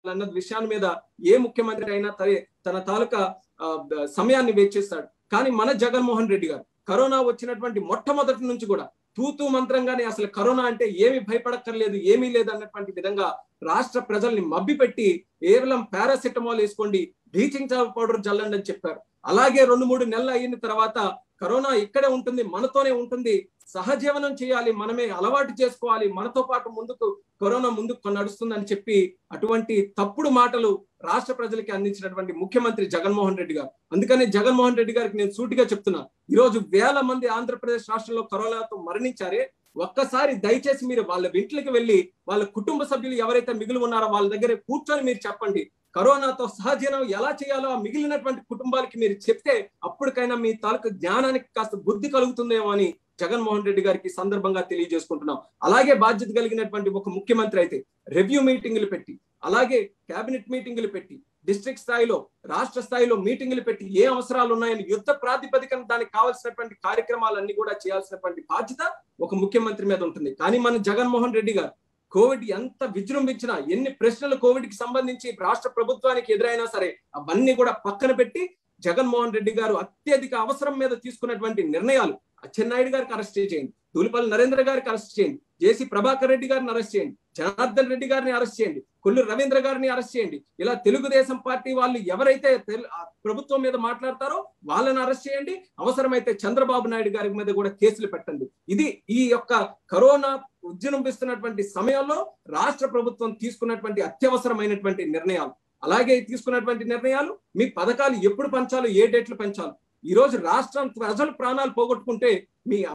అన్న విషయాన్ని మీద ఏ ముఖ్యమంత్రి అయినా తన తన తాలూకా ఆ, సమయాన్ని వెచ్చిస్తాడు కానీ మన జగన్మోహన్ రెడ్డి గారు కరోనా వచ్చినటువంటి మొట్టమొదటి నుంచి కూడా తూతూ మంత్రంగానే అసలు కరోనా అంటే ఏమి భయపడక్కర్లేదు ఏమీ లేదు అన్నటువంటి విధంగా రాష్ట్ర ప్రజల్ని మబ్బిపెట్టి కేవలం పారాసెటమాల్ వేసుకోండి బ్లీచింగ్ పౌడర్ జల్లండి అని చెప్పారు అలాగే రెండు మూడు నెలలు అయిన తర్వాత కరోనా ఇక్కడే ఉంటుంది మనతోనే ఉంటుంది సహజీవనం చేయాలి మనమే అలవాటు చేసుకోవాలి మనతో పాటు ముందుకు కరోనా ముందుకు నడుస్తుందని చెప్పి అటువంటి తప్పుడు మాటలు రాష్ట్ర ప్రజలకి అందించినటువంటి ముఖ్యమంత్రి జగన్మోహన్ రెడ్డి గారు అందుకని జగన్మోహన్ రెడ్డి గారికి నేను సూటిగా చెప్తున్నా ఈ రోజు వేల మంది ఆంధ్రప్రదేశ్ రాష్ట్రంలో కరోనాతో మరణించారే ఒక్కసారి దయచేసి మీరు వాళ్ళ ఇంట్లోకి వెళ్ళి వాళ్ళ కుటుంబ సభ్యులు ఎవరైతే మిగిలి ఉన్నారో వాళ్ళ దగ్గర కూర్చొని మీరు చెప్పండి కరోనాతో సహజీవనం ఎలా చేయాలో ఆ మిగిలినటువంటి కుటుంబాలకి మీరు చెప్తే అప్పటికైనా మీ తాలూకు జ్ఞానానికి కాస్త బుద్ధి కలుగుతుందేమో అని జగన్మోహన్ రెడ్డి గారికి ఈ సందర్భంగా తెలియజేసుకుంటున్నాం అలాగే బాధ్యత కలిగినటువంటి ఒక ముఖ్యమంత్రి అయితే రివ్యూ మీటింగులు పెట్టి అలాగే కేబినెట్ మీటింగులు పెట్టి డిస్ట్రిక్ట్ స్థాయిలో రాష్ట్ర స్థాయిలో మీటింగులు పెట్టి ఏ అవసరాలు ఉన్నాయని యుద్ధ ప్రాతిపదికన దానికి కావాల్సినటువంటి కార్యక్రమాలన్నీ కూడా చేయాల్సినటువంటి బాధ్యత ఒక ముఖ్యమంత్రి మీద ఉంటుంది కానీ మన జగన్మోహన్ రెడ్డి గారు కోవిడ్ ఎంత విజృంభించినా ఎన్ని ప్రశ్నలు కోవిడ్ కి సంబంధించి రాష్ట్ర ప్రభుత్వానికి ఎదురైనా సరే అవన్నీ కూడా పక్కన పెట్టి జగన్మోహన్ రెడ్డి గారు అత్యధిక అవసరం మీద తీసుకున్నటువంటి నిర్ణయాలు అచ్చెన్నాయుడు గారికి అరెస్ట్ చేయండి దూలిపల్లి నరేంద్ర గారికి అరెస్ట్ చేయండి జేసీ ప్రభాకర్ రెడ్డి గారిని అరెస్ట్ చేయండి జనార్దన్ రెడ్డి గారిని అరెస్ట్ చేయండి కొల్లు రవీంద్ర గారిని అరెస్ట్ చేయండి ఇలా తెలుగుదేశం పార్టీ వాళ్ళు ఎవరైతే తెలు- ఆ ప్రభుత్వం మీద మాట్లాడతారో వాళ్ళని అరెస్ట్ చేయండి అవసరమైతే చంద్రబాబు నాయుడు గారి మీద కూడా కేసులు పెట్టండి ఇది ఈ యొక్క కరోనా ఉద్యమిస్తున్నటువంటి సమయంలో రాష్ట్ర ప్రభుత్వం తీసుకున్నటువంటి అత్యవసరమైనటువంటి నిర్ణయాలు అలాగే తీసుకున్నటువంటి నిర్ణయాలు మీ పథకాలు ఎప్పుడు పంచాలో ఏ డేట్లు పెంచాలో ఈ రోజు రాష్ట్రం ప్రజలు ప్రాణాలు పోగొట్టుకుంటే మీ